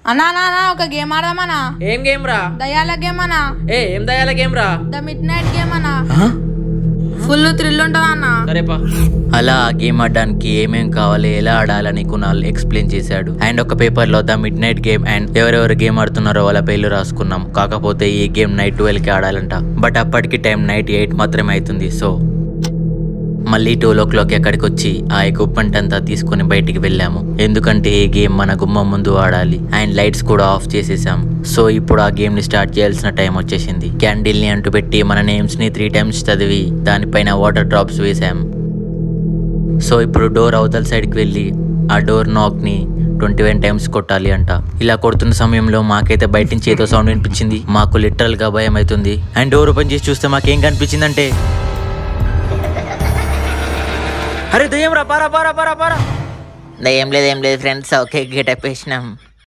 అన్నా అన్నా, అన్నా ఒక గేమ్ ఆడదామన్నా ఏం గేమ్ రా దయాల గేమ్ అన్నా ఏ ఏం దయాల గేమ్ రా ద మిడ్ నైట్ గేమ్ అన్నా ఫుల్ థ్రిల్ ఉంటుంది అన్న సరేపా అలా ఆ గేమ్ ఆడడానికి ఏమేం కావాలి ఎలా ఆడాలని కునాల్ ఎక్స్ప్లెయిన్ చేశాడు అండ్ ఒక పేపర్ లో the midnight game and ఎవరెవరు గేమ్ ఆడుతున్నారో వాళ్ళ పేర్లు రాసుకున్నాం కాకపోతే ఈ గేమ్ నైట్ ట్వెల్వ్ కి ఆడాలంట బట్ అప్పటికి టైం నైట్ ఎయిట్ మాత్రమే అవుతుంది సో మళ్ళీ టూ ఓ క్లాక్ ఎక్కడికి వచ్చి ఆ ఎక్విప్మెంట్ అంతా తీసుకుని బయటికి వెళ్ళాము ఎందుకంటే ఈ గేమ్ మన గుమ్మం ముందు ఆడాలి అండ్ లైట్స్ కూడా ఆఫ్ చేసేసాం సో ఇప్పుడు ఆ గేమ్ ని స్టార్ట్ చేయాల్సిన టైం వచ్చేసింది క్యాండిల్ ని అంటు పెట్టి మన నేమ్స్ ని త్రీ టైమ్స్ చదివి దానిపైన వాటర్ డ్రాప్స్ వేసాం సో ఇప్పుడు డోర్ అవతల సైడ్కి వెళ్ళి ఆ డోర్ నాక్ ని ట్వంటీ వన్ టైమ్స్ కొట్టాలి అంట ఇలా కొడుతున్న సమయంలో మాకైతే బయట నుంచి ఏదో సౌండ్ వినిపించింది మాకు లిటరల్ గా భయం అవుతుంది అండ్ డోర్ ఓపెన్ చేసి చూస్తే మాకేం కనిపించిందంటే అరే దయ్యం రా పారా పారా పారా పారా ఏం లేదు ఏం లేదు ఫ్రెండ్స్ ఓకే గెటప్ వేసినాం